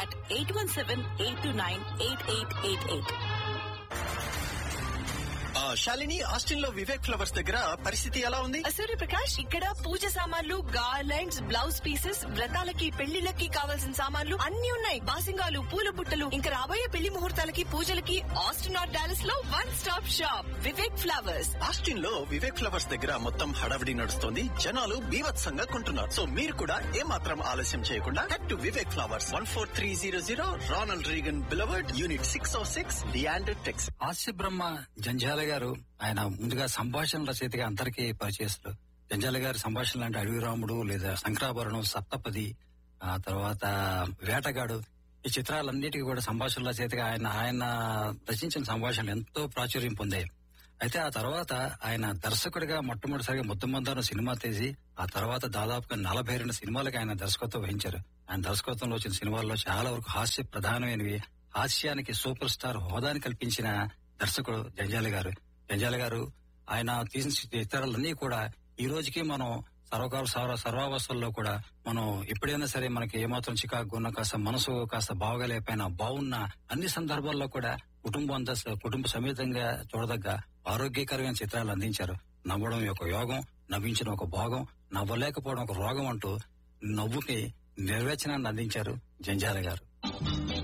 at 817-829-8888. ఆ, Shalini Austin లో Vivek flowers దగ్గర పరిస్థితి ఎలా ఉంది సూర్య ప్రకాష్ ఇక్కడ పూజ సామాన్లు గార్లెండ్స్ బ్లౌజ్ పీసెస్ వ్రతాలకి పెళ్లిళ్ళకి కావాల్సిన సామాన్లు అన్ని ఉన్నాయి బాసింగాలు పూల బుట్టలు ఇంకా రాబోయే పెళ్లి ముహూర్తాలకి పూజలకి ఆస్టిన్ ఆర్ డాలస్ లో one stop shop Vivek flowers Austin లో వివేక్ ఫ్లవర్స్ దగ్గర మొత్తం హడావిడి నడుస్తోంది జనాలు బీభత్సంగా కొంటున్నారు సో మీరు కూడా ఏమాత్రం ఆలస్యం చేయకుండా head to Vivek flowers one four three zero zero Ronald Reagan boulevard unit six O six Leander Tex హాస్య బ్రహ్మ జంజాల గారు ఆయన ముందుగా సంభాషణ రచయితగా అందరికీ పరిచయస్తులు జంజాల గారి సంభాషణలు అంటే అడవి రాముడు లేదా శంకరాభరణం సప్తపది ఆ తర్వాత వేటగాడు ఈ చిత్రాలన్నిటికీ కూడా సంభాషణ రచయితగా ఆయన ఆయన రచించిన సంభాషణలు ఎంతో ప్రాచుర్యం పొందాయి అయితే ఆ తర్వాత ఆయన దర్శకుడిగా మొట్టమొదటిసారిగా ముద్దమందారం సినిమా తీసి ఆ తర్వాత దాదాపుగా నలభై రెండు సినిమాలకు ఆయన దర్శకత్వం వహించారు ఆయన దర్శకత్వంలో వచ్చిన సినిమాల్లో చాలా వరకు హాస్య ప్రధానమైనవి హాస్యానికి సూపర్ స్టార్ హోదాని కల్పించిన దర్శకుడు జంజాల గారు జంజాల గారు ఆయన తీసిన చిత్రాలన్నీ కూడా ఈ రోజుకి మనం సర్వకాల సర్వ సర్వావస్థల్లో కూడా మనం ఎప్పుడైనా సరే మనకి ఏమాత్రం చికాకు ఉన్న కాస్త మనసు కాస్త బాగలేకపోయినా బాగున్న అన్ని సందర్భాల్లో కూడా కుటుంబం అంతా స- కుటుంబ సమేతంగా చూడదగ్గ ఆరోగ్యకరమైన చిత్రాలు అందించారు నవ్వడం ఒక యోగం నవ్వించడం ఒక భోగం నవ్వలేకపోవడం ఒక రోగం అంటూ నవ్వుకి నిర్వచనాన్ని అందించారు జంజాల గారు